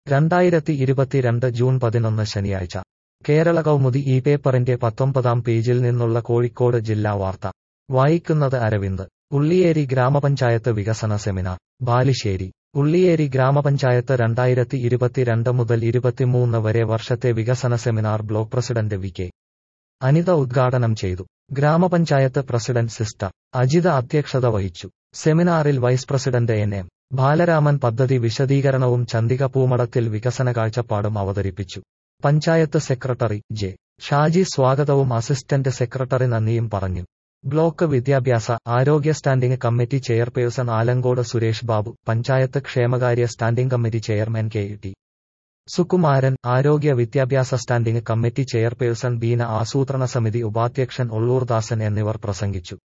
രണ്ടായിരത്തി ഇരുപത്തിരണ്ട് ജൂൺ പതിനൊന്ന് ശനിയാഴ്ച കേരള കൗമുദി ഈ പേപ്പറിന്റെ പത്തൊമ്പതാം പേജിൽ നിന്നുള്ള കോഴിക്കോട് ജില്ലാ വാർത്ത വായിക്കുന്നത് അരവിന്ദ് ഉള്ളിയേരി ഗ്രാമപഞ്ചായത്ത് വികസന സെമിനാർ ബാലുശ്ശേരി ഉള്ളിയേരി ഗ്രാമപഞ്ചായത്ത് രണ്ടായിരത്തി ഇരുപത്തിരണ്ട് മുതൽ ഇരുപത്തിമൂന്ന് വരെ വർഷത്തെ വികസന seminar block president V K Anitha ഉദ്ഘാടനം ചെയ്തു ഗ്രാമപഞ്ചായത്ത് പ്രസിഡന്റ് സിസ്റ്റർ അജിത അധ്യക്ഷത വഹിച്ചു സെമിനാറിൽ vice president N M Balaraman പദ്ധതി വിശദീകരണവും ചന്തിക പൂമടത്തിൽ വികസന കാഴ്ചപ്പാടും അവതരിപ്പിച്ചു പഞ്ചായത്ത് സെക്രട്ടറി ജെ ഷാജി സ്വാഗതവും അസിസ്റ്റന്റ് സെക്രട്ടറി നന്ദിയും പറഞ്ഞു ബ്ലോക്ക് വിദ്യാഭ്യാസ ആരോഗ്യ standing committee chairperson Alangode Suresh Babu panchayat ക്ഷേമകാര്യ standing committee chairman K T Sukumaran ആരോഗ്യ വിദ്യാഭ്യാസ സ്റ്റാൻഡിംഗ് കമ്മിറ്റി ചെയർപേഴ്സൺ ബീന ആസൂത്രണ സമിതി ഉപാധ്യക്ഷൻ ഉള്ളൂർദാസൻ എന്നിവർ പ്രസംഗിച്ചു